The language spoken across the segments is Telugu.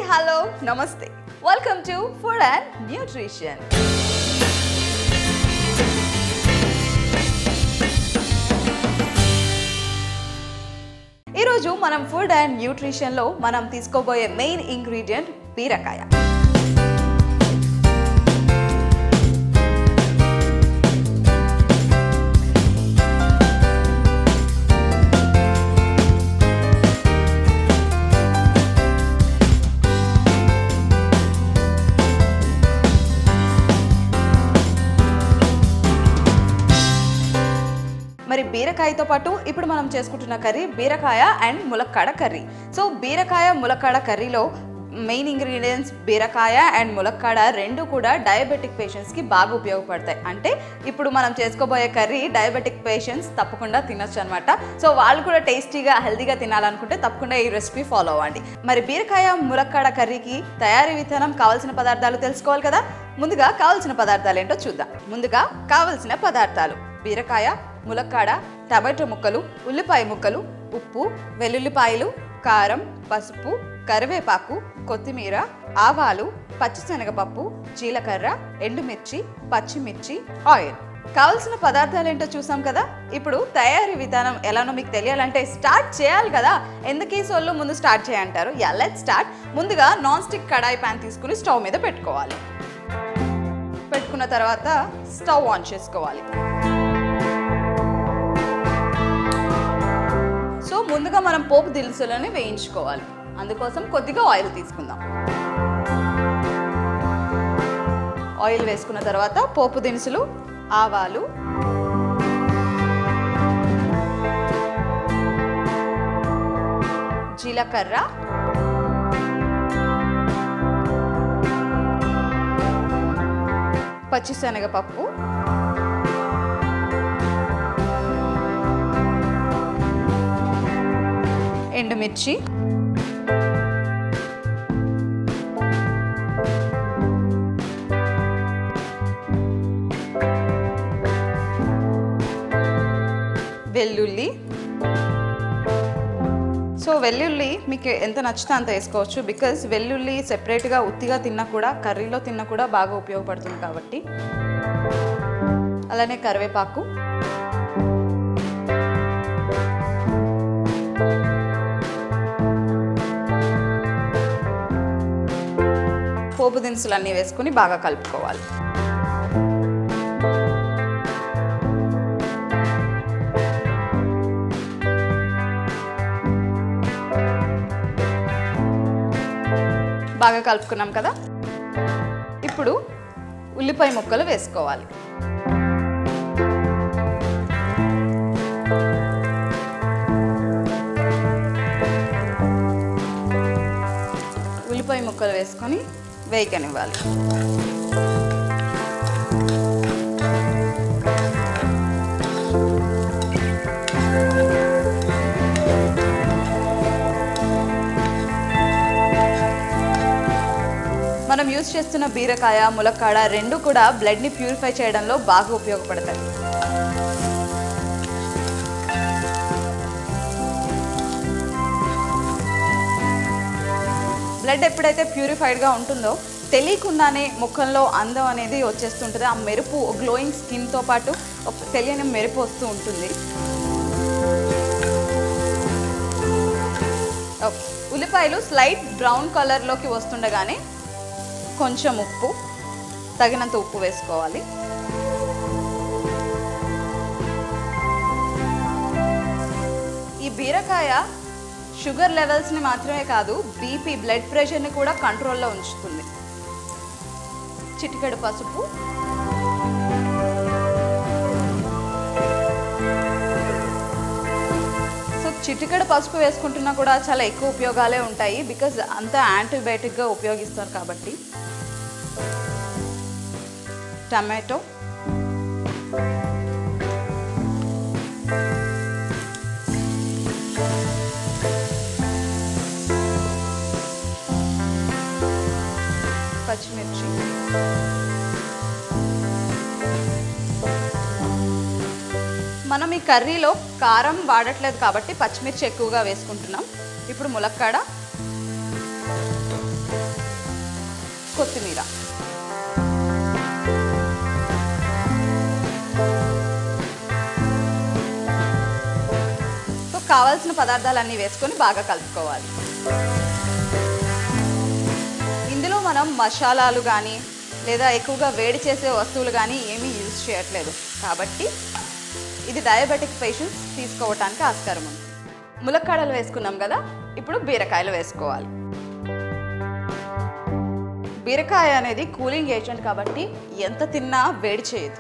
Hello namaste welcome to food and nutrition ఈరోజు మనం ఫుడ్ అండ్ న్యూట్రిషన్లో మనం తీసుకోబోయే మెయిన్ ఇంగ్రీడియంట్ బీరకాయ మరి బీరకాయతో పాటు ఇప్పుడు మనం చేసుకుంటున్న కర్రీ బీరకాయ అండ్ ములక్కాడ కర్రీ సో బీరకాయ ములక్కాడ కర్రీలో మెయిన్ ఇంగ్రీడియంట్స్ బీరకాయ అండ్ ములక్కాడ రెండు కూడా డయాబెటిక్ పేషెంట్స్కి బాగా ఉపయోగపడతాయి అంటే ఇప్పుడు మనం చేసుకోబోయే కర్రీ డయాబెటిక్ పేషెంట్స్ తప్పకుండా తినొచ్చు అనమాట సో వాళ్ళు కూడా టేస్టీగా హెల్తీగా తినాలనుకుంటే తప్పకుండా ఈ రెసిపీ ఫాలో అవ్వండి మరి బీరకాయ ములక్కాడ కర్రీకి తయారీ విధానం కావాల్సిన పదార్థాలు తెలుసుకోవాలి కదా ముందుగా కావాల్సిన పదార్థాలు ఏంటో చూద్దాం ముందుగా కావలసిన పదార్థాలు బీరకాయ ములక్కాడ టమాటో ముక్కలు ఉల్లిపాయ ముక్కలు ఉప్పు వెల్లుల్లిపాయలు కారం పసుపు కరివేపాకు కొత్తిమీర ఆవాలు పచ్చిశనగపప్పు జీలకర్ర ఎండుమిర్చి పచ్చిమిర్చి ఆయిల్ కావలసిన పదార్థాలు ఏంటో చూసాం కదా ఇప్పుడు తయారీ విధానం ఎలానో మీకు తెలియాలంటే స్టార్ట్ చేయాలి కదా ఎందుకు ఈ సోళ్ళు ముందు స్టార్ట్ చేయంటారు యా లెట్ స్టార్ట్ ముందుగా నాన్ స్టిక్ కడాయి ప్యాన్ తీసుకుని స్టవ్ మీద పెట్టుకోవాలి పెట్టుకున్న తర్వాత స్టవ్ ఆన్ చేసుకోవాలి సో ముందుగా మనం పోపు దినుసులను వేయించుకోవాలి అందుకోసం కొద్దిగా ఆయిల్ తీసుకుందాం ఆయిల్ వేసుకున్న తర్వాత పోపు దినుసులు ఆవాలు జీలకర్ర పచ్చిశనగపప్పు ఎండుమిర్చి వెల్లుల్లి సో వెల్లుల్లి మీకు ఎంత నచ్చితే అంత వేసుకోవచ్చు బికాజ్ వెల్లుల్లి సెపరేట్గా ఉత్తిగా తిన్నా కూడా కర్రీలో తిన్నా కూడా బాగా ఉపయోగపడుతుంది కాబట్టి అలానే కరివేపాకు పోపు దినుసులు అన్నీ వేసుకుని బాగా కలుపుకోవాలి బాగా కలుపుకున్నాం కదా ఇప్పుడు ఉల్లిపాయ ముక్కలు వేసుకోవాలి ఉల్లిపాయ ముక్కలు వేసుకొని వేయకనివ్వాలి మనం యూజ్ చేస్తున్న బీరకాయ ములక్కాడ రెండు కూడా బ్లడ్ని ప్యూరిఫై చేయడంలో బాగా ఉపయోగపడతాయి బ్లడ్ ఎప్పుడైతే ప్యూరిఫైడ్గా ఉంటుందో తెలియకుండానే ముఖంలో అందం అనేది వచ్చేస్తుంటుంది ఆ మెరుపు గ్లోయింగ్ స్కిన్తో పాటు ఒక తెలియని మెరుపు వస్తూ ఉంటుంది ఓకే. ఉల్లిపాయలు స్లైట్ బ్రౌన్ కలర్లోకి వస్తుండగానే కొంచెం ఉప్పు తగినంత ఉప్పు వేసుకోవాలి ఈ బీరకాయ షుగర్ లెవెల్స్ని మాత్రమే కాదు బీపీ బ్లడ్ ప్రెషర్ని కూడా కంట్రోల్లో ఉంచుతుంది చిటికెడు పసుపు సో చిటికెడు పసుపు వేసుకుంటున్నా కూడా చాలా ఎక్కువ ఉపయోగాలే ఉంటాయి బికాజ్ అంతా యాంటీబయాటిక్గా ఉపయోగిస్తారు కాబట్టి టమాటో పచ్చిమిర్చి మనం ఈ కర్రీలో కారం వాడట్లేదు కాబట్టి పచ్చిమిర్చి ఎక్కువగా వేసుకుంటున్నాం ఇప్పుడు ములక్కాడ కొత్తిమీర సో కావాల్సిన పదార్థాలన్నీ వేసుకొని బాగా కలుపుకోవాలి ఇందులో మనం మసాలాలు కానీ లేదా ఎక్కువగా వేడి చేసే వస్తువులు కానీ ఏమీ యూజ్ చేయట్లేదు కాబట్టి ఇది డయాబెటిక్ పేషెంట్స్ తీసుకోవటానికి ఆస్కారం ఉంది ములక్కాడలు వేసుకున్నాం కదా ఇప్పుడు బీరకాయలు వేసుకోవాలి బీరకాయ అనేది కూలింగ్ ఏజెంట్ కాబట్టి ఎంత తిన్నా వేడి చేయదు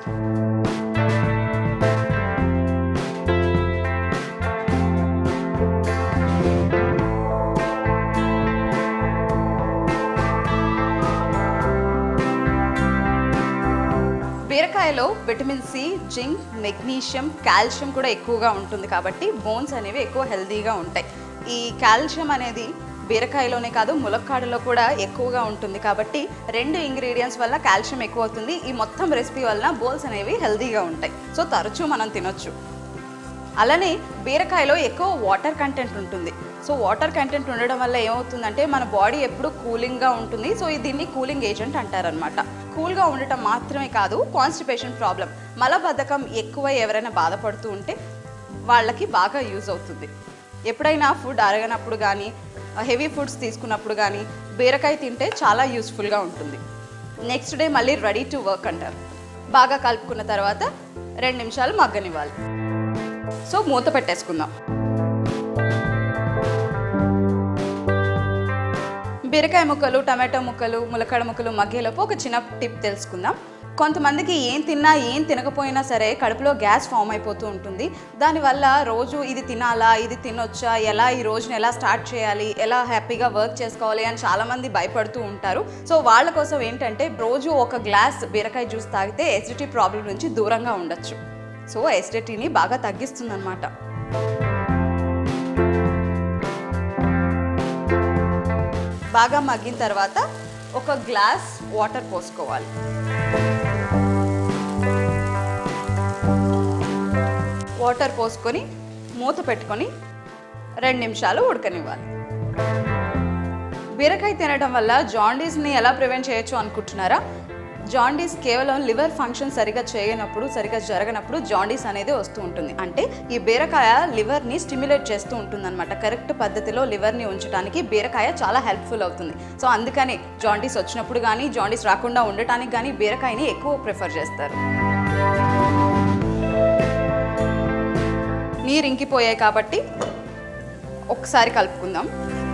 బీరకాయలో vitamin C zinc magnesium calcium కూడా ఎక్కువగా ఉంటుంది కాబట్టి బోన్స్ అనేవి ఎక్కువ హెల్తీగా ఉంటాయి ఈ కాల్షియం అనేది బీరకాయలోనే కాదు ములక్కాడలో కూడా ఎక్కువగా ఉంటుంది కాబట్టి రెండు ఇంగ్రీడియంట్స్ వల్ల కాల్షియం ఎక్కువ అవుతుంది ఈ మొత్తం రెసిపీ వలన బోన్స్ అనేవి హెల్తీగా ఉంటాయి సో తరచూ మనం తినొచ్చు అలానే బీరకాయలో ఎక్కువ వాటర్ కంటెంట్ ఉంటుంది సో వాటర్ కంటెంట్ ఉండడం వల్ల ఏమవుతుందంటే మన బాడీ ఎప్పుడు కూలింగ్గా ఉంటుంది సో ఇది దీన్ని కూలింగ్ ఏజెంట్ అంటారనమాట కూల్గా ఉండటం మాత్రమే కాదు కాన్స్టిపేషన్ ప్రాబ్లం మలబద్ధకం ఎక్కువ ఎవరైనా బాధపడుతూ ఉంటే వాళ్ళకి బాగా యూజ్ అవుతుంది ఎప్పుడైనా ఫుడ్ అరగనప్పుడు కానీ హెవీ ఫుడ్స్ తీసుకున్నప్పుడు కానీ బీరకాయ తింటే చాలా యూస్ఫుల్గా ఉంటుంది నెక్స్ట్ డే మళ్ళీ రెడీ టు వర్క్ అంటారు బాగా కలుపుకున్న తర్వాత రెండు నిమిషాలు మగ్గనివ్వాలి సో మూత పెట్టేసుకుందాం బీరకాయ ముక్కలు టమాటో ముక్కలు ములక్కడ ముక్కలు మగ్గేలోపు ఒక చిన్న టిప్ తెలుసుకుందాం కొంతమందికి ఏం తిన్నా ఏం తినకపోయినా సరే కడుపులో గ్యాస్ ఫామ్ అయిపోతూ ఉంటుంది దానివల్ల రోజు ఇది తినాలా ఇది తినొచ్చా ఎలా ఈ రోజున ఎలా స్టార్ట్ చేయాలి ఎలా హ్యాపీగా వర్క్ చేసుకోవాలి అని చాలామంది భయపడుతూ ఉంటారు సో వాళ్ళ కోసం ఏంటంటే రోజు ఒక గ్లాస్ బీరకాయ జ్యూస్ తాగితే ఎసిడిటీ ప్రాబ్లం నుంచి దూరంగా ఉండొచ్చు సో ఎసిడిటీని బాగా తగ్గిస్తుంది అనమాట బాగా మగ్గిన తర్వాత ఒక గ్లాస్ వాటర్ పోసుకోవాలి వాటర్ పోసుకొని మూత పెట్టుకొని రెండు నిమిషాలు ఉడకనివ్వాలి బీరకాయ తినడం వల్ల జాండీస్ని ఎలా ప్రివెంట్ చేయొచ్చు అనుకుంటున్నారా జాండీస్ కేవలం లివర్ ఫంక్షన్ సరిగా చేయనప్పుడు సరిగా జరగనప్పుడు జాండీస్ అనేది వస్తూ ఉంటుంది అంటే ఈ బీరకాయ లివర్ని స్టిమ్యులేట్ చేస్తూ ఉంటుంది అనమాట కరెక్ట్ పద్ధతిలో లివర్ని ఉంచడానికి బీరకాయ చాలా హెల్ప్ఫుల్ అవుతుంది సో అందుకని జాండీస్ వచ్చినప్పుడు కానీ జాండీస్ రాకుండా ఉండటానికి కానీ బీరకాయని ఎక్కువ ప్రిఫర్ చేస్తారు నీరు ఇంకిపోయాయి కాబట్టి ఒకసారి కలుపుకుందాం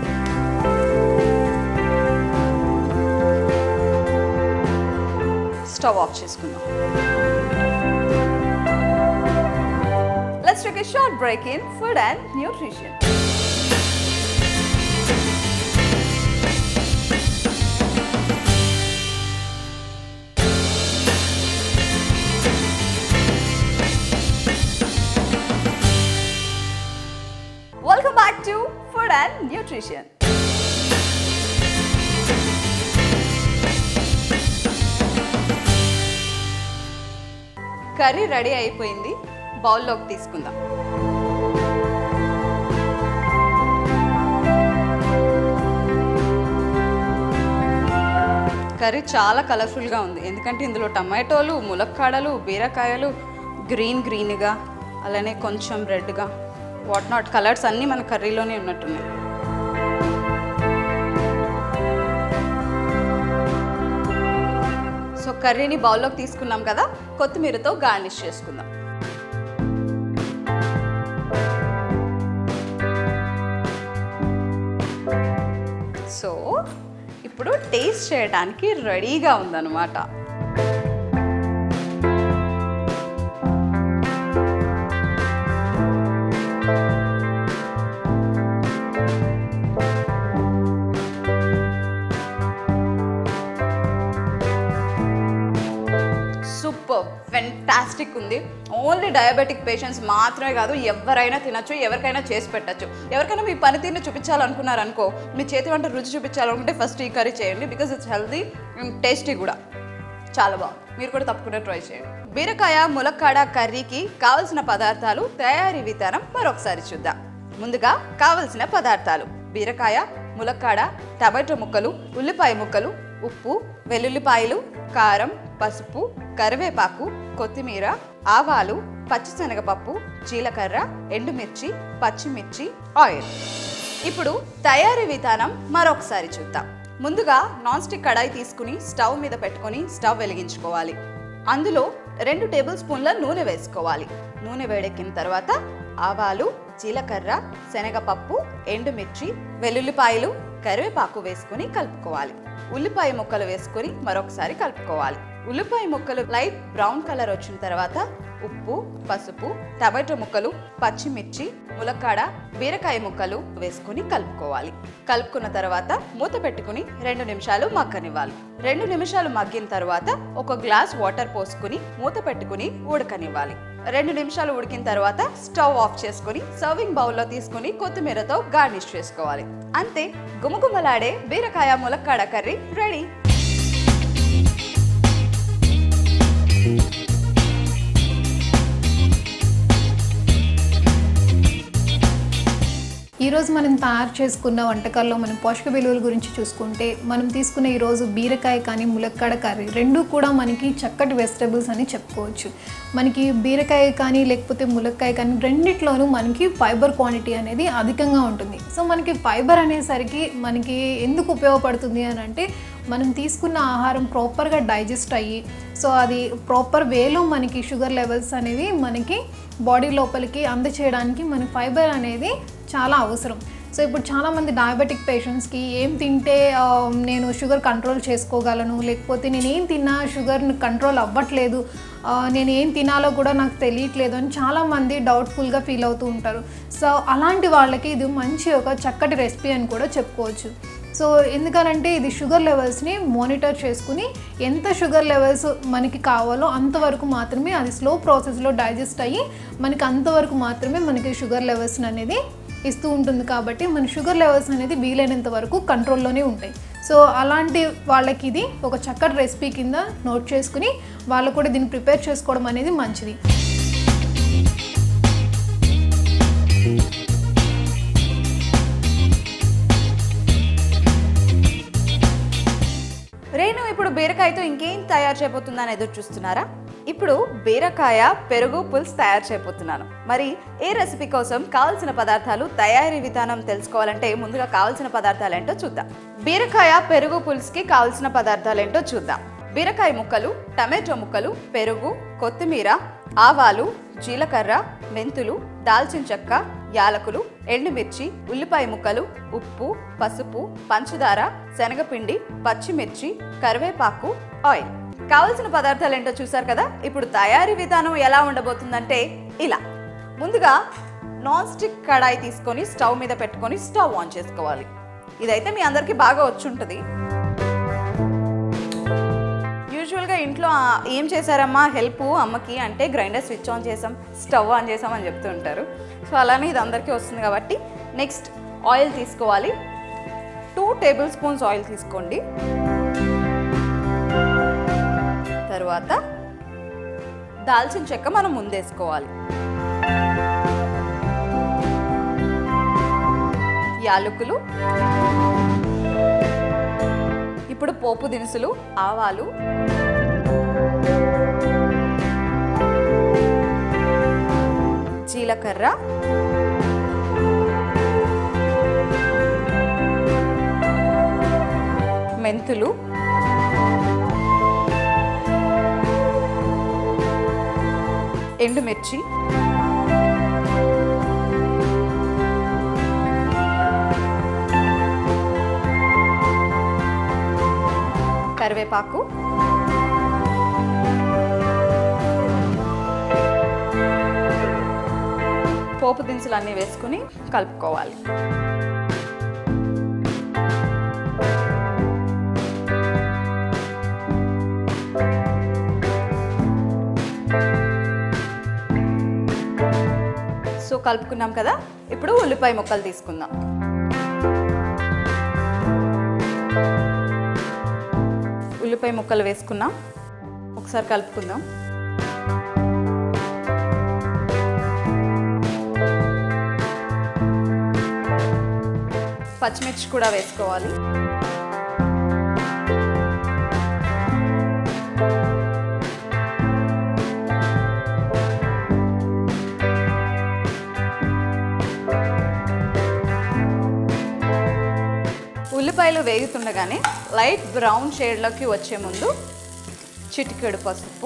స్టవ్ ఆఫ్ చేసుకుందాం let's take a short break in food and nutrition welcome back to food and nutrition curry ready అయిపోయింది బౌల్లోకి తీసుకుందాం కర్రీ చాలా కలర్ఫుల్గా ఉంది ఎందుకంటే ఇందులో టమాటోలు ములక్కాడలు బీరకాయలు గ్రీన్ గ్రీన్గా అలానే కొంచెం రెడ్గా వాట్ నాట్ కలర్స్ అన్నీ మన కర్రీలోనే ఉన్నట్టున్నాయి సో కర్రీని బౌల్లోకి తీసుకున్నాం కదా కొత్తిమీరతో గార్నిష్ చేసుకుందాం సో ఇప్పుడు టేస్ట్ చేయడానికి రెడీగా ఉందన్నమాట సూపర్ ఫెంటాస్టిక్ ఉంది ఓన్లీ డయాబెటిక్ పేషెంట్స్ మాత్రమే కాదు ఎవరైనా తినచ్చు ఎవరికైనా చేసి పెట్టచ్చు ఎవరికైనా మీ పనితీరుని చూపించాలనుకున్నారనుకో మీ చేతి వంట రుచి చూపించాలనుకుంటే ఫస్ట్ ఈ కర్రీ చేయండి బికాజ్ ఇట్స్ హెల్దీ టేస్టీ కూడా చాలా బాగుంది మీరు కూడా తప్పకుండా ట్రై చేయండి బీరకాయ ములక్కాడ కర్రీకి కావలసిన పదార్థాలు తయారీ విధానం మరొకసారి చూద్దాం ముందుగా కావలసిన పదార్థాలు బీరకాయ ములక్కాడ టమాటో ముక్కలు ఉల్లిపాయ ముక్కలు ఉప్పు వెల్లుల్లిపాయలు కారం పసుపు కరివేపాకు కొత్తిమీర ఆవాలు పచ్చిశనగపప్పు జీలకర్ర ఎండుమిర్చి పచ్చిమిర్చి ఆయిల్ ఇప్పుడు తయారీ విధానం మరొకసారి చూద్దాం ముందుగా నాన్ స్టిక్ కడాయి తీసుకుని స్టవ్ మీద పెట్టుకొని స్టవ్ వెలిగించుకోవాలి అందులో రెండు టేబుల్ స్పూన్ల నూనె వేసుకోవాలి నూనె వేడెక్కిన తర్వాత ఆవాలు జీలకర్ర శనగపప్పు ఎండుమిర్చి వెల్లుల్లిపాయలు కరివేపాకు వేసుకుని కలుపుకోవాలి ఉల్లిపాయ ముక్కలు వేసుకొని మరొకసారి కలుపుకోవాలి ఉల్లిపాయ ముక్కలు లైట్ బ్రౌన్ కలర్ వచ్చిన తర్వాత ఉప్పు పసుపు టమాటో ముక్కలు పచ్చిమిర్చి ములక్కాడ బీరకాయ ముక్కలు వేసుకుని కలుపుకోవాలి కలుపుకున్న తర్వాత మూత పెట్టుకుని రెండు నిమిషాలు మగ్గనివ్వాలి రెండు నిమిషాలు మగ్గిన తర్వాత ఒక గ్లాస్ వాటర్ పోసుకుని మూత పెట్టుకుని ఉడకనివ్వాలి రెండు నిమిషాలు ఉడికిన తర్వాత స్టవ్ ఆఫ్ చేసుకుని సర్వింగ్ బౌల్లో తీసుకుని కొత్తిమీరతో గార్నిష్ చేసుకోవాలి అంతే గుమగుమలాడే బీరకాయ ములక్కాడ కర్రీ రెడీ ఈరోజు మనం తయారు చేసుకున్న వంటకాల్లో మనం పోషక విలువల గురించి చూసుకుంటే మనం తీసుకున్న ఈరోజు బీరకాయ కానీ ములక్కాడ కర్రీ రెండు కూడా మనకి చక్కటి వెజిటబుల్స్ అని చెప్పుకోవచ్చు మనకి బీరకాయ కానీ లేకపోతే ములక్కాయ కానీ రెండిట్లోనూ మనకి ఫైబర్ క్వాంటిటీ అనేది అధికంగా ఉంటుంది సో మనకి ఫైబర్ అనేసరికి మనకి ఎందుకు ఉపయోగపడుతుంది అని అంటే మనం తీసుకున్న ఆహారం ప్రాపర్గా డైజెస్ట్ అయ్యి సో అది ప్రాపర్ వేలో మనకి షుగర్ లెవెల్స్ అనేవి మనకి బాడీ లోపలికి అందచేయడానికి మన ఫైబర్ అనేది చాలా అవసరం సో ఇప్పుడు చాలామంది డయాబెటిక్ పేషెంట్స్కి ఏం తింటే ఆ, నేను షుగర్ కంట్రోల్ చేసుకోగలను లేకపోతే నేను ఏం తిన్నా షుగర్ కంట్రోల్ అవ్వట్లేదు ఆ, నేను ఏం తినాలో కూడా నాకు తెలియట్లేదు అని చాలామంది డౌట్ఫుల్గా ఫీల్ అవుతూ ఉంటారు సో అలాంటి వాళ్ళకి ఇది మంచి ఒక చక్కటి రెసిపీ అని కూడా చెప్పుకోవచ్చు సో ఎందుకనంటే ఇది షుగర్ లెవెల్స్ని మానిటర్ చేసుకుని ఎంత షుగర్ లెవెల్స్ మనకి కావాలో అంతవరకు మాత్రమే అది స్లో ప్రాసెస్లో డైజెస్ట్ అయ్యి మనకి అంతవరకు మాత్రమే మనకి షుగర్ లెవెల్స్ అనేది ఇస్తూ ఉంటుంది కాబట్టి మన షుగర్ లెవెల్స్ అనేది వీలైనంత వరకు కంట్రోల్లోనే ఉంటాయి సో అలాంటి వాళ్ళకి ఇది ఒక చక్కటి రెసిపీ కింద నోట్ చేసుకుని వాళ్ళు కూడా దీన్ని ప్రిపేర్ చేసుకోవడం అనేది మంచిది రేణు ఇప్పుడు బీరకాయతో ఇంకేం తయారు చేయబోతుందని ఎదురు చూస్తున్నారా ఇప్పుడు బీరకాయ పెరుగు పులుసు తయారు చేయబోతున్నాను మరి ఏ రెసిపీ కోసం కావాల్సిన పదార్థాలు తయారీ విధానం తెలుసుకోవాలంటే ముందుగా కావాల్సిన పదార్థాలు ఏంటో చూద్దాం బీరకాయ పెరుగు పులుసుకి కావాల్సిన పదార్థాలు ఏంటో చూద్దాం బీరకాయ ముక్కలు టమాటో ముక్కలు పెరుగు కొత్తిమీర ఆవాలు జీలకర్ర మెంతులు దాల్చిన చెక్క యాలకులు ఎండుమిర్చి ఉల్లిపాయ ముక్కలు ఉప్పు పసుపు పంచదార శనగపిండి పచ్చిమిర్చి కరివేపాకు ఆయిల్ కావలసిన పదార్థాలు ఏంటో చూసారు కదా ఇప్పుడు తయారీ విధానం ఎలా ఉండబోతుందంటే ఇలా ముందుగా నాన్ స్టిక్ కడాయి తీసుకొని స్టవ్ మీద పెట్టుకొని స్టవ్ ఆన్ చేసుకోవాలి ఇదైతే మీ అందరికీ బాగా వచ్చుంటుంది యూజువల్గా ఇంట్లో ఆ, ఏం చేశారమ్మా హెల్ప్ అమ్మకి అంటే గ్రైండర్ స్విచ్ ఆన్ చేసాం స్టవ్ ఆన్ చేసాం అని చెప్తూ ఉంటారు సో అలానే ఇది అందరికీ వస్తుంది కాబట్టి నెక్స్ట్ ఆయిల్ తీసుకోవాలి టూ టేబుల్ స్పూన్స్ ఆయిల్ తీసుకోండి తర్వాత దాల్చిన చెక్క మనం ముందేసుకోవాలి యాలకులు ఇప్పుడు పోపు దినుసులు ఆవాలు జీలకర్ర మెంతులు ఎండుమిర్చి కరివేపాకు పోపు దినుసులు అన్నీ వేసుకుని కలుపుకోవాలి సో కలుపుకున్నాం కదా ఇప్పుడు ఉల్లిపాయ ముక్కలు తీసుకుందాం ఉల్లిపాయ ముక్కలు వేసుకున్నాం ఒకసారి కలుపుకుందాం పచ్చిమిర్చి కూడా వేసుకోవాలి ఉల్లిపాయలు వేగుతుండగానే లైట్ బ్రౌన్ షేడ్లోకి వచ్చే ముందు చిటికెడు పసుపు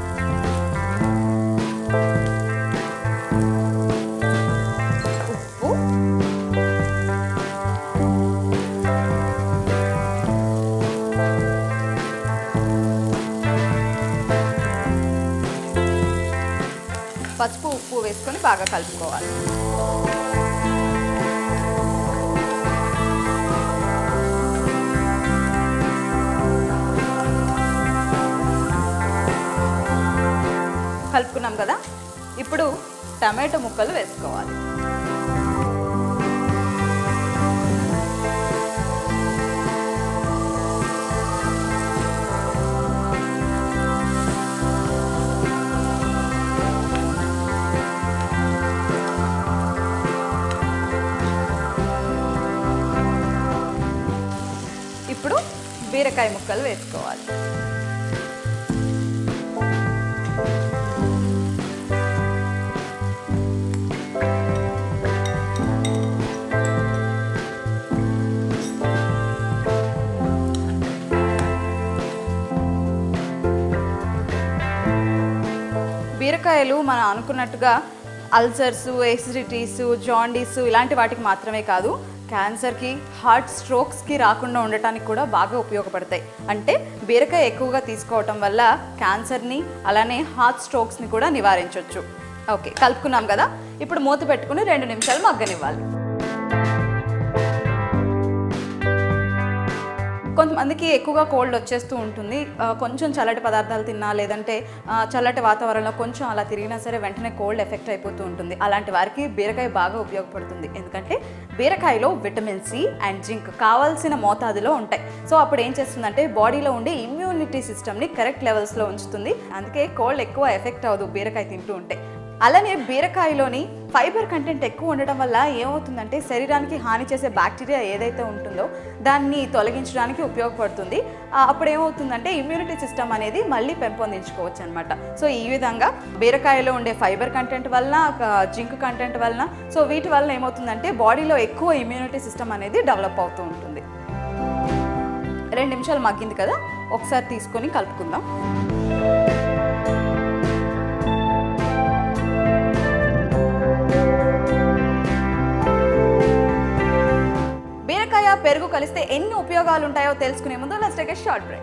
ఉప్పు పసుపు ఉప్పు వేసుకొని బాగా కలుపుకోవాలి కలుపుకున్నాం కదా ఇప్పుడు టమాటో ముక్కలు వేసుకోవాలి ఇప్పుడు బీరకాయ ముక్కలు వేసుకోవాలి బీరకాయలు మనం అనుకున్నట్టుగా అల్సర్స్ ఎసిడిటీస్ జాండీస్ ఇలాంటి వాటికి మాత్రమే కాదు క్యాన్సర్కి హార్ట్ స్ట్రోక్స్కి రాకుండా ఉండటానికి కూడా బాగా ఉపయోగపడతాయి అంటే బీరకాయ ఎక్కువగా తీసుకోవటం వల్ల క్యాన్సర్ని అలానే హార్ట్ స్ట్రోక్స్ని కూడా నివారించవచ్చు ఓకే కలుపుకున్నాం కదా ఇప్పుడు మూత పెట్టుకుని రెండు నిమిషాలు మగ్గనివ్వాలి కొంతమందికి ఎక్కువగా కోల్డ్ వచ్చేస్తూ ఉంటుంది ఆ, కొంచెం చల్లటి పదార్థాలు తిన్నా లేదంటే ఆ, చల్లటి వాతావరణంలో కొంచెం అలా తిరిగినా సరే వెంటనే కోల్డ్ ఎఫెక్ట్ అయిపోతూ ఉంటుంది అలాంటి వారికి బీరకాయ బాగా ఉపయోగపడుతుంది ఎందుకంటే బీరకాయలో విటమిన్ సి అండ్ జింక్ కావాల్సిన మోతాదులో ఉంటాయి సో అప్పుడు ఏం చేస్తుందంటే బాడీలో ఉండే ఇమ్యూనిటీ సిస్టమ్ని కరెక్ట్ లెవెల్స్లో ఉంచుతుంది అందుకే కోల్డ్ ఎక్కువ ఎఫెక్ట్ అవ్వదు బీరకాయ తింటూ ఉంటే అలానే బీరకాయలోని ఫైబర్ కంటెంట్ ఎక్కువ ఉండటం వల్ల ఏమవుతుందంటే శరీరానికి హాని చేసే బ్యాక్టీరియా ఏదైతే ఉంటుందో దాన్ని తొలగించడానికి ఉపయోగపడుతుంది ఆ, అప్పుడు ఏమవుతుందంటే ఇమ్యూనిటీ సిస్టమ్ అనేది మళ్ళీ పెంపొందించుకోవచ్చు అనమాట సో ఈ విధంగా బీరకాయలో ఉండే ఫైబర్ కంటెంట్ వలన జింక్ కంటెంట్ వలన సో వీటి వలన ఏమవుతుందంటే బాడీలో ఎక్కువ ఇమ్యూనిటీ సిస్టమ్ అనేది డెవలప్ అవుతూ ఉంటుంది రెండు నిమిషాలు మగ్గింది కదా ఒకసారి తీసుకొని కలుపుకుందాం బీరకాయ పెరుగు కలిస్తే ఎన్ని ఉపయోగాలు ఉంటాయో తెలుసుకునే ముందు let's take a short break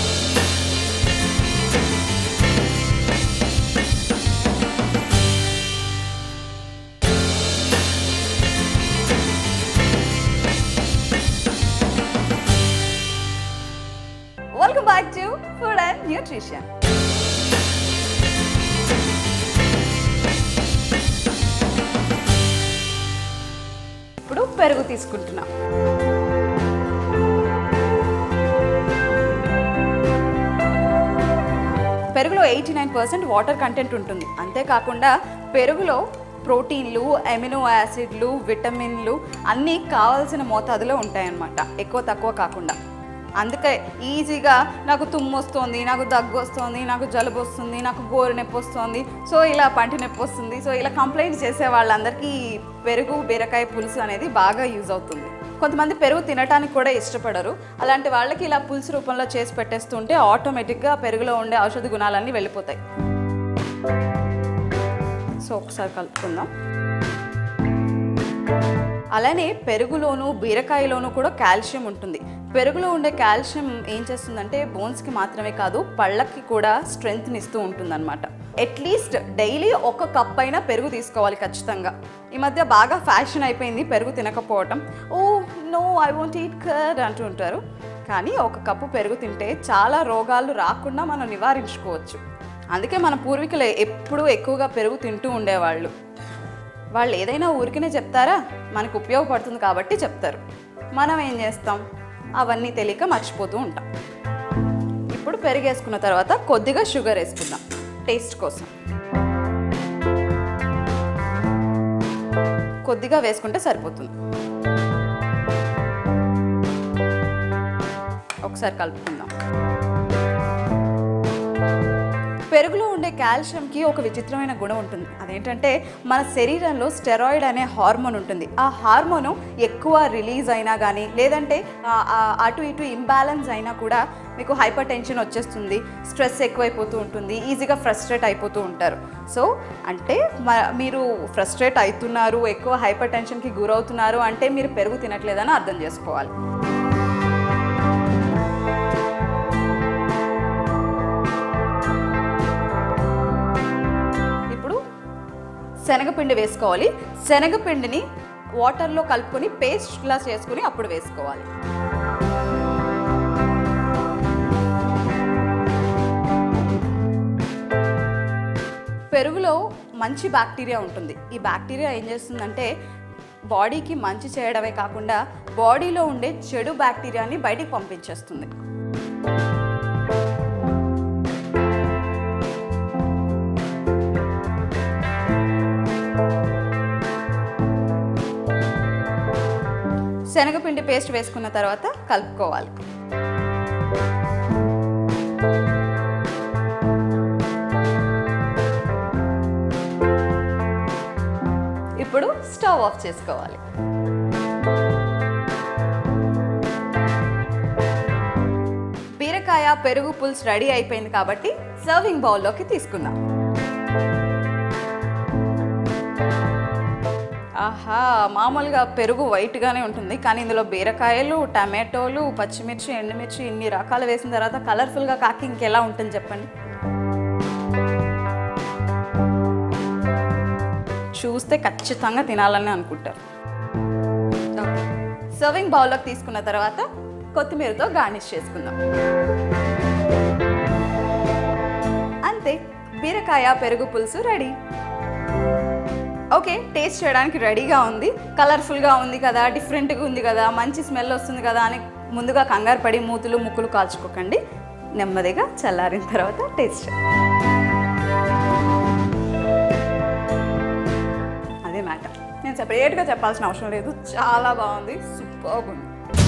welcome back to food and nutrition ఇప్పుడు పెరుగు తీసుకుంటున్నాం పెరుగులో eighty nine percent water content ఉంటుంది అంతేకాకుండా పెరుగులో ప్రోటీన్లు అమినో యాసిడ్లు విటమిన్లు అన్నీ కావాల్సిన మోతాదులో ఉంటాయన్నమాట ఎక్కువ తక్కువ కాకుండా అందుకే ఈజీగా నాకు తుమ్ము వస్తుంది నాకు దగ్గు వస్తుంది నాకు జలుబు వస్తుంది నాకు గోరు నొప్పి వస్తుంది సో ఇలా పంటి నొప్పి వస్తుంది సో ఇలా కంప్లైంట్ చేసే వాళ్ళందరికీ ఈ పెరుగు బీరకాయ పులుసు అనేది బాగా యూజ్ అవుతుంది కొంతమంది పెరుగు తినడానికి కూడా ఇష్టపడరు అలాంటి వాళ్ళకి ఇలా పులుసు రూపంలో చేసి పెట్టేస్తుంటే ఆటోమేటిక్గా పెరుగులో ఉండే ఔషధ గుణాలన్నీ వెళ్ళిపోతాయి సో ఒకసారి కలుపుకుందాం అలానే పెరుగులోను బీరకాయలోను కూడా కాల్షియం ఉంటుంది పెరుగులో ఉండే కాల్షియం ఏం చేస్తుందంటే బోన్స్కి మాత్రమే కాదు పళ్ళకి కూడా స్ట్రెంగ్త్ని ఇస్తూ ఉంటుందన్నమాట అట్లీస్ట్ డైలీ ఒక కప్ అయినా పెరుగు తీసుకోవాలి ఖచ్చితంగా ఈ మధ్య బాగా ఫ్యాషన్ అయిపోయింది పెరుగు తినకపోవటం oh no I want eat curd అంటూ ఉంటారు కానీ ఒక కప్పు పెరుగు తింటే చాలా రోగాలు రాకుండా మనం నివారించుకోవచ్చు అందుకే మన పూర్వీకులు ఎప్పుడూ ఎక్కువగా పెరుగు తింటూ ఉండేవాళ్ళు వాళ్ళు ఏదైనా ఊరికనే చెప్తారా మనకు ఉపయోగపడుతుంది కాబట్టి చెప్తారు మనం ఏం చేస్తాం అవన్నీ తెలియక మర్చిపోతూ ఉంటాం ఇప్పుడు పెరిగేసుకున్న తర్వాత కొద్దిగా షుగర్ వేసుకుందాం టేస్ట్ కోసం కొద్దిగా వేసుకుంటే సరిపోతుంది ఒకసారి కలుపుకుందాం పెరుగులో ఉండే కాల్షియంకి ఒక విచిత్రమైన గుణం ఉంటుంది అదేంటంటే మన శరీరంలో స్టెరాయిడ్ అనే హార్మోన్ ఉంటుంది ఆ హార్మోను ఎక్కువ రిలీజ్ అయినా కానీ లేదంటే ఆ, ఆ, అటు ఇటు ఇంబ్యాలెన్స్ అయినా కూడా మీకు హైపర్ టెన్షన్ వచ్చేస్తుంది స్ట్రెస్ ఎక్కువైపోతూ ఉంటుంది ఈజీగా ఫ్రస్ట్రేట్ అయిపోతూ ఉంటారు సో అంటే మ- మీరు ఫ్రస్ట్రేట్ అవుతున్నారు ఎక్కువ హైపర్ టెన్షన్కి గురవుతున్నారు అంటే మీరు పెరుగు తినట్లేదని అర్థం చేసుకోవాలి ఇప్పుడు శనగపిండి వేసుకోవాలి శనగపిండిని వాటర్లో కలుపుకొని పేస్ట్లా చేసుకుని అప్పుడు వేసుకోవాలి పెరుగులో మంచి బ్యాక్టీరియా ఉంటుంది ఈ బ్యాక్టీరియా ఏం చేస్తుందంటే బాడీకి మంచి చేయడమే కాకుండా బాడీలో ఉండే చెడు బ్యాక్టీరియాని బయటికి పంపించేస్తుంది శనగపిండి పేస్ట్ వేసుకున్న తర్వాత కలుపుకోవాలి ఇప్పుడు స్టవ్ ఆఫ్ చేసుకోవాలి బీరకాయ పెరుగు పులుసు రెడీ అయిపోయింది కాబట్టి సర్వింగ్ బౌల్లోకి తీసుకుందాం ఆహా మామూలుగా పెరుగు వైట్గానే ఉంటుంది కానీ ఇందులో బీరకాయలు టమాటోలు పచ్చిమిర్చి ఎండుమిర్చి ఇన్ని రకాలు వేసిన తర్వాత కలర్ఫుల్గా కాకి ఇంకెలా ఉంటుంది చెప్పండి చూస్తే ఖచ్చితంగా తినాలని అనుకుంటారు సర్వింగ్ బౌల్లోకి తీసుకున్న తర్వాత కొత్తిమీరతో గార్నిష్ చేసుకుందాం అంతే బీరకాయ పెరుగు పులుసు రెడీ ఓకే టేస్ట్ చేయడానికి రెడీగా ఉంది కలర్ఫుల్గా ఉంది కదా డిఫరెంట్గా ఉంది కదా మంచి స్మెల్ వస్తుంది కదా అని ముందుగా కంగారు పడి మూతులు ముక్కులు కాల్చుకోకండి నెమ్మదిగా చల్లారిన తర్వాత టేస్ట్ చేయండి. అదే మ్యాటర్ నేను సెపరేట్గా చెప్పాల్సిన అవసరం లేదు చాలా బాగుంది సూపర్ ఉంది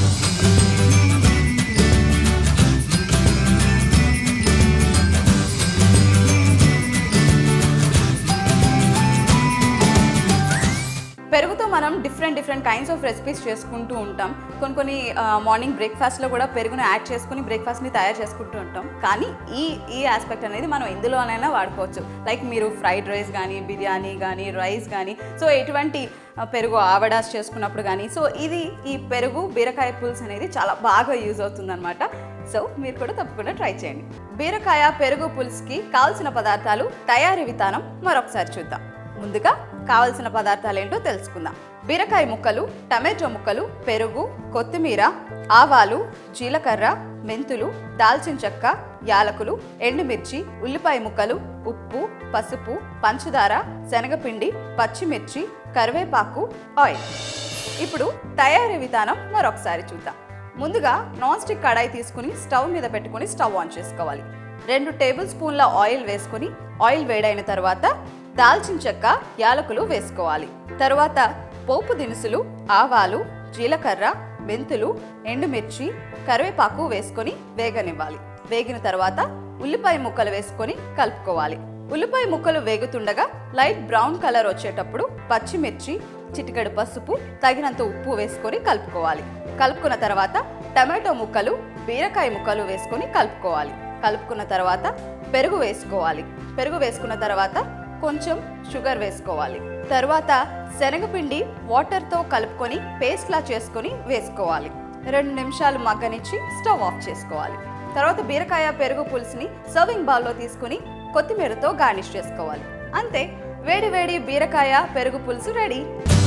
పెరుగుతో మనం different different kinds of recipes చేసుకుంటూ ఉంటాం కొన్ని కొన్ని మార్నింగ్ బ్రేక్ఫాస్ట్లో కూడా పెరుగును యాడ్ చేసుకుని బ్రేక్ఫాస్ట్ని తయారు చేసుకుంటూ ఉంటాం కానీ ఈ ఈ ఆస్పెక్ట్ అనేది మనం ఎందులోనైనా వాడుకోవచ్చు లైక్ మీరు ఫ్రైడ్ రైస్ కానీ బిర్యానీ కానీ రైస్ కానీ సో ఎటువంటి ఆ, పెరుగు ఆవడాస్ చేసుకున్నప్పుడు కానీ సో ఇది ఈ పెరుగు బీరకాయ పులుసు అనేది చాలా బాగా యూజ్ అవుతుందన్నమాట సో మీరు కూడా తప్పకుండా ట్రై చేయండి బీరకాయ పెరుగు పులుసుకి కావాల్సిన పదార్థాలు తయారీ విధానం మరొకసారి చూద్దాం ముందుగా కావలసిన పదార్థాలు ఏంటో తెలుసుకుందాం బీరకాయ ముక్కలు టమాటో ముక్కలు పెరుగు కొత్తిమీర ఆవాలు జీలకర్ర మెంతులు దాల్చిన చెక్క యాలకులు ఎండుమిర్చి ఉల్లిపాయ ముక్కలు ఉప్పు పసుపు పంచదార శనగపిండి పచ్చిమిర్చి కరివేపాకు ఆయిల్ ఇప్పుడు తయారీ విధానం మరొకసారి చూద్దాం ముందుగా నాన్ స్టిక్ కడాయి తీసుకుని స్టవ్ మీద పెట్టుకుని స్టవ్ ఆన్ చేసుకోవాలి రెండు టేబుల్ స్పూన్ల ఆయిల్ వేసుకొని ఆయిల్ వేడైన తర్వాత దాల్చిన చెక్క యాలకులు వేసుకోవాలి తరువాత పోపు దినుసులు ఆవాలు జీలకర్ర మెంతులు ఎండుమిర్చి కరివేపాకు వేసుకొని వేగనివ్వాలి వేగిన తర్వాత ఉల్లిపాయ ముక్కలు వేసుకొని కలుపుకోవాలి ఉల్లిపాయ ముక్కలు వేగుతుండగా లైట్ బ్రౌన్ కలర్ వచ్చేటప్పుడు పచ్చిమిర్చి చిటికెడు పసుపు తగినంత ఉప్పు వేసుకొని కలుపుకోవాలి కలుపుకున్న తర్వాత టమాటో ముక్కలు బీరకాయ ముక్కలు వేసుకొని కలుపుకోవాలి కలుపుకున్న తర్వాత పెరుగు వేసుకోవాలి పెరుగు వేసుకున్న తర్వాత కొంచెం షుగర్ వేసుకోవాలి తర్వాత శనగపిండి వాటర్తో కలుపుకొని పేస్ట్లా చేసుకొని వేసుకోవాలి రెండు నిమిషాలు మగ్గనిచ్చి స్టవ్ ఆఫ్ చేసుకోవాలి తర్వాత బీరకాయ పెరుగు పులుసుని సర్వింగ్ బౌల్లో తీసుకుని కొత్తిమీరతో గార్నిష్ చేసుకోవాలి అంతే వేడి వేడి బీరకాయ పెరుగు పులుసు రెడీ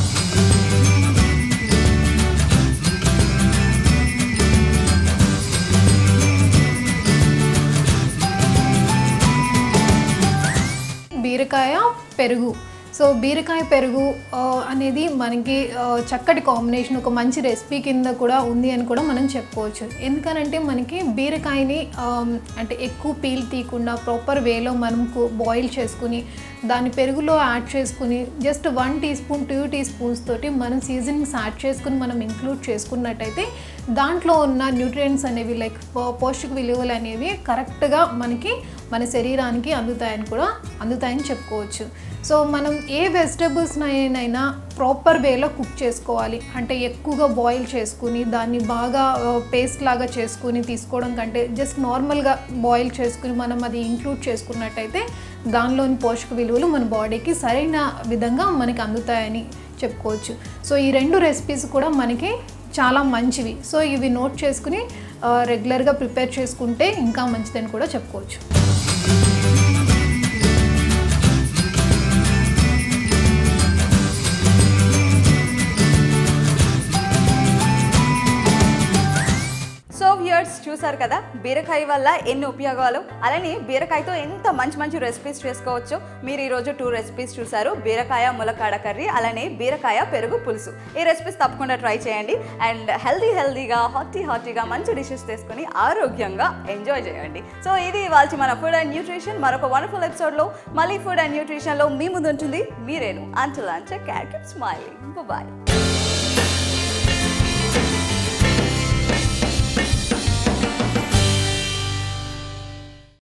బీరకాయ పెరుగు సో బీరకాయ పెరుగు ఆ, అనేది మనకి ఆ, చక్కటి కాంబినేషన్ ఒక మంచి రెసిపీ కింద కూడా ఉంది అని కూడా మనం చెప్పుకోవచ్చు ఎందుకనంటే మనకి బీరకాయని ఆ, అంటే ఎక్కువ పీల్ తీయకుండా ప్రాపర్ వేలో మనం బాయిల్ చేసుకుని దాన్ని పెరుగులో యాడ్ చేసుకుని just one teaspoon two teaspoons తోటి మనం సీజనింగ్స్ యాడ్ చేసుకుని మనం ఇంక్లూడ్ చేసుకున్నట్టయితే దాంట్లో ఉన్న న్యూట్రియంట్స్ అనేవి లైక్ పౌష్టిక విలువలు అనేవి కరెక్ట్గా మనకి మన శరీరానికి అందుతాయని కూడా అందుతాయని చెప్పుకోవచ్చు సో మనం ఏ వెజిటబుల్స్నైనా ప్రాపర్ వేలో కుక్ చేసుకోవాలి అంటే ఎక్కువగా బాయిల్ చేసుకుని దాన్ని బాగా పేస్ట్ లాగా చేసుకుని తీసుకోవడం కంటే జస్ట్ నార్మల్గా బాయిల్ చేసుకుని మనం అది ఇంక్లూడ్ చేసుకున్నట్టయితే దానిలోని పోషక విలువలు మన బాడీకి సరైన విధంగా మనకి అందుతాయని చెప్పుకోవచ్చు సో ఈ రెండు రెసిపీస్ కూడా మనకి చాలా మంచివి సో ఇవి నోట్ చేసుకుని రెగ్యులర్గా ప్రిపేర్ చేసుకుంటే ఇంకా మంచిదని కూడా చెప్పుకోవచ్చు సో వ్యూయర్స్ చూసారు కదా బీరకాయ వల్ల ఎన్ని ఉపయోగాలు అలానే బీరకాయతో ఎంత మంచి మంచి రెసిపీస్ చేసుకోవచ్చు మీరు ఈరోజు టూ రెసిపీస్ చూసారు బీరకాయ ములక్కాడ కర్రీ అలానే బీరకాయ పెరుగు పులుసు ఈ రెసిపీస్ తప్పకుండా ట్రై చేయండి అండ్ హెల్దీ హెల్దీగా హాటీ హాటీగా మంచి డిషెస్ తీసుకొని ఆరోగ్యంగా ఎంజాయ్ చేయండి సో ఇది ఇవాళ మన ఫుడ్ అండ్ న్యూట్రిషన్ మరొక వండర్ఫుల్ ఎపిసోడ్లో మళ్ళీ ఫుడ్ అండ్ న్యూట్రిషన్లో మీ ముందు ఉంటుంది మీరేను అంచుల్ అంచ క్యాట్ స్మైలింగ్ బాయ్